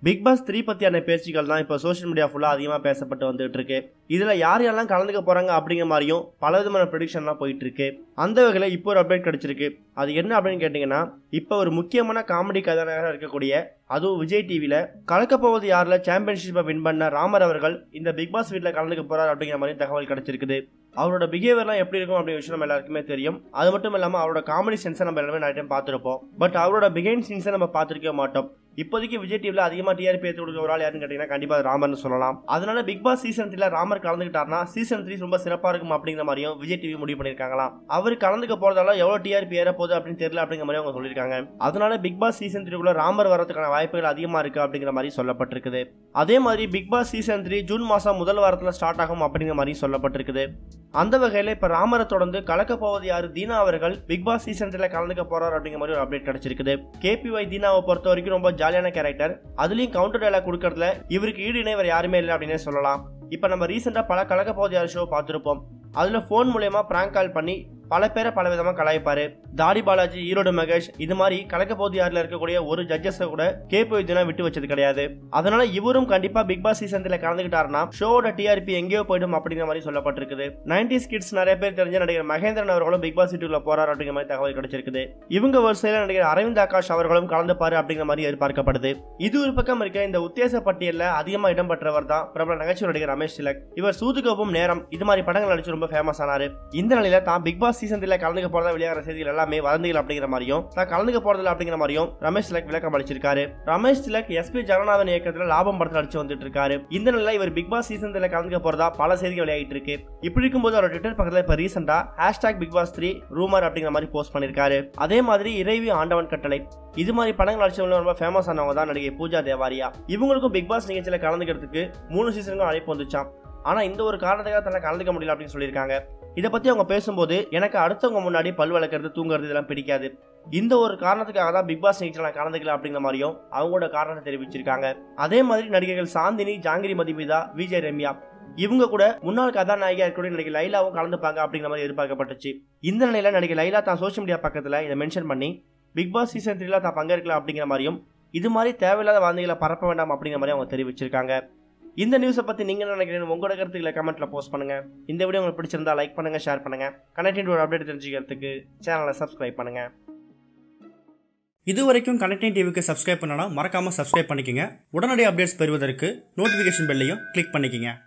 big Boss three பற்றியான பேச்சுக்கள் தான் இப்போ சோஷியல் மீடியா ஃபுல்லாக அதிகமாக பேசப்பட்டு வந்துட்டு இருக்கு இதில் யார் யாரெல்லாம் கலந்துக்க போகிறாங்க அப்படிங்கிற மாதிரியும் பல விதமான ப்ரெடிக்ஷன்லாம் போயிட்டு இருக்கு அந்த வகையில் இப்போ ஒரு அப்டேட் கிடைச்சிருக்கு அது என்ன அப்படின்னு கேட்டிங்கன்னா இப்போ ஒரு முக்கியமான காமெடி கதாநாயகராக இருக்கக்கூடிய அதுவும் விஜய் டிவியில் கலக்கப்போவது யாரில் சாம்பியன்ஷிப்பை வின் பண்ண ராமர் அவர்கள் இந்த பிக் பாஸ் வீட்டில் கலந்துக்க போகிறார் அப்படிங்கிற மாதிரி தகவல் கிடைச்சிருக்குது அவரோட பிஹேவியர்லாம் எப்படி இருக்கும் அப்படிங்கிற விஷயம் நம்ம எல்லாருக்குமே தெரியும் அது மட்டும் இல்லாமல் அவரோட காமெடி சென்ஸை நம்ம எல்லாமே நிறைய டைம் பார்த்துருப்போம் பட் அவரோட பிகைண்ட் சீன்ஸை நம்ம பார்த்துருக்கவே மாட்டோம் இப்போதைக்கு விஜய் டிவியில் அதிகமாக டிஆர்பி ஏற்றி கொடுக்குற ஒரு ஆள் யாருன்னு கேட்டிங்கன்னா கண்டிப்பாக அது ராமர்னு சொல்லலாம் அதனால பிக் பாஸ் சீசன் த்ரீல ராமர் கலந்துக்கிட்டார்னா சீசன் த்ரீ ரொம்ப சிறப்பாக இருக்கும் அப்படிங்கிற மாதிரியும் விஜய் டிவி முடிவு பண்ணியிருக்காங்களாம் அவர் கலந்துக்க போறதால எவ்வளோ டிஆர்பி ஏற போகுது அப்படின்னு தெரியல அப்படிங்கிற மாதிரி அவங்க சொல்லியிருக்காங்க அதனால பிக் பாஸ் சீசன் த்ரீக்குள்ள ராமர் வரதுக்கான வாய்ப்புகள் அதிகமாக இருக்கு அப்படிங்கிற மாதிரி சொல்லப்பட்டிருக்குது அதே மாதிரி Bigg Boss season three June மாதம் முதல் வாரத்தில் ஸ்டார்ட் ஆகும் அப்படிங்கிற மாதிரி சொல்லப்பட்டிருக்குது அந்த வகையில் இப்போ ராமரை தொடர்ந்து கலக்க போவது யாரு தீனா அவர்கள் பிக் பாஸ் சீசன் த்ரீல கலந்துக்க போறார் அப்படிங்கிற மாதிரி ஒரு அப்டேட் கிடைச்சிருக்குது கேபிஒய் தீனாவை பொறுத்த வரைக்கும் ரொம்ப ஜாலியான கேரக்டர் அதுலயும் கவுண்டர் டைலாக் கொடுக்கறதுல இவருக்கு ஈடு இணை வேற யாருமே இல்லை அப்படின்னே சொல்லலாம் இப்போ நம்ம ரீசெண்டாக பல கலக்க போவது யார் ஷோ பார்த்துருப்போம் அதில் ஃபோன் மூலயமா ப்ராங்க் கால் பண்ணி பல பேரை பல விதமாக கலாய்ப்பாரு தாடி பாலாஜி ஈரோடு மகேஷ் இது மாதிரி கலக்க போது யாரில் இருக்கக்கூடிய ஒரு ஜட்ஜஸை கூட கேபி தினா விட்டு வச்சது கிடையாது அதனால இவரும் கண்டிப்பா பிக் பாஸ் சீசன்ல கலந்துக்கிட்டாருன்னா ஷோவோட டிஆர்பி எங்கேயோ போயிடும் அப்படிங்கிற மாதிரி சொல்லப்பட்டிருக்குது நைன்டி கிட்ஸ் நிறைய பேர் தெரிஞ்ச நடிகர் மகேந்திரன் அவர்களும் பிக் பாஸ் வீட்டுக்குள்ள போறாரு அப்படிங்கிற மாதிரி தகவல் கிடைச்சிருக்குது இவங்க வரிசையில் நடிகர் அரவிந்த் ஆகாஷ் அவர்களும் கலந்துப்பாரு அப்படிங்கிற மாதிரி எதிர்பார்க்கப்படுது இது ஒரு பக்கம் இருக்க இந்த உத்தேச பட்டியலில் அதிகமாக இடம்பெற்றவர் தான் பிரபல நகைச்சுவை நடிகர் ரமேஷ் திலக் இவர் சூதுகோப்பும் நேரம் இது மாதிரி படங்கள் நடிச்சு ரொம்ப ஃபேமஸ் ஆனாரு இந்த நிலையில தான் பிக் பாஸ் சீசன் த்ரீல கலந்துக்க போறதா வெளியாகிற செய்திகள் எல்லாமே வதந்திகள் அப்படிங்கிற மாதிரியும் தான் கலந்துக்க போறதில்ல அப்படிங்கிற மாதிரியும் ரமேஷ் திலக் விளக்கம் அளிச்சிருக்காரு ரமேஷ் திலக் எஸ்பி ஜெகநாதன் இயக்கத்தில் லாபம் படத்தில் நடிச்சு வந்துட்டு இருக்காரு இந்த நிலையில இவர் பிக் பாஸ் சீசன் த்ரீல கலந்துக்க போறதா பல செய்திகள் வெளியாகிட்டு இருக்கு இப்படி இருக்கும்போது அவரோட ட்விட்டர் பக்கத்தில் இப்போ ரீசெண்டா hashtag Bigg Boss three rumour அப்படிங்கிற மாதிரி போஸ்ட் பண்ணிருக்காரு அதே மாதிரி இறைவி ஆண்டவன் கட்டளை இது மாதிரி படங்கள் நடிச்சவங்க ரொம்ப ஃபேமஸ் ஆனவங்க தான் நடிகை பூஜா தேவாரியா இவங்களுக்கும் பிக் பாஸ் நிகழ்ச்சியில் கலந்துக்கிறதுக்கு மூணு சீசனுக்கும் அழைப்பு வந்துச்சாம் ஆனா இந்த ஒரு காரணத்துக்காக தன்னை கலந்துக்க முடியல அப்படின்னு சொல்லியிருக்காங்க இதை பத்தி அவங்க பேசும்போது எனக்கு அடுத்தவங்க முன்னாடி பல் வளர்க்கறது தூங்குறது இதெல்லாம் பிடிக்காது இந்த ஒரு காரணத்துக்காக தான் பிக் பாஸ் நிகழ்ச்சியில் நான் கலந்துக்கல அப்படிங்கிற மாதிரியும் அவங்களோட காரணத்தை தெரிவிச்சிருக்காங்க அதே மாதிரி நடிகைகள் சாந்தினி ஜாங்கிரி மதிபிதா விஜய் ரம்யா இவங்க கூட முன்னாள் கதாநாயகியா இருக்கக்கூடிய நடிகை லைலாவும் கலந்துப்பாங்க அப்படிங்கிற மாதிரி எதிர்பார்க்கப்பட்டுச்சு இந்த நிலையில நடிகை லைலா தான் சோஷியல் மீடியா பக்கத்துல இதை மென்ஷன் பண்ணி பிக் பாஸ் சீசன் த்ரீல தான் பங்கேற்கலாம் அப்படிங்கிற மாதிரியும் இது மாதிரி தேவையில்லாத வார்த்தைகளை பரப்ப வேண்டாம் அப்படிங்கிற மாதிரி அவங்க தெரிவிச்சிருக்காங்க இந்த நியூஸை பற்றி நீங்கள் என்ன நினைக்கிறீங்க உங்களோட கருத்துக்களை கமெண்ட்டில் போஸ்ட் பண்ணுங்கள் இந்த வீடியோ உங்களுக்கு பிடிச்சிருந்தா லைக் பண்ணுங்கள் ஷேர் பண்ணுங்கள் கனெக்டிங் ஒரு அப்டேட் தெரிஞ்சுக்கிறதுக்கு சேனலை சப்ஸ்கிரைப் பண்ணுங்கள் இது வரைக்கும் கனெக்டிங் டிவிக்கு சப்ஸ்கிரைப் பண்ணனா மறக்காமல் சப்ஸ்கிரைப் பண்ணிக்கங்க உடனடி அப்டேட்ஸ் பெறுவதற்கு நோட்டிஃபிகேஷன் பெல்லையும் கிளிக் பண்ணிக்கங்க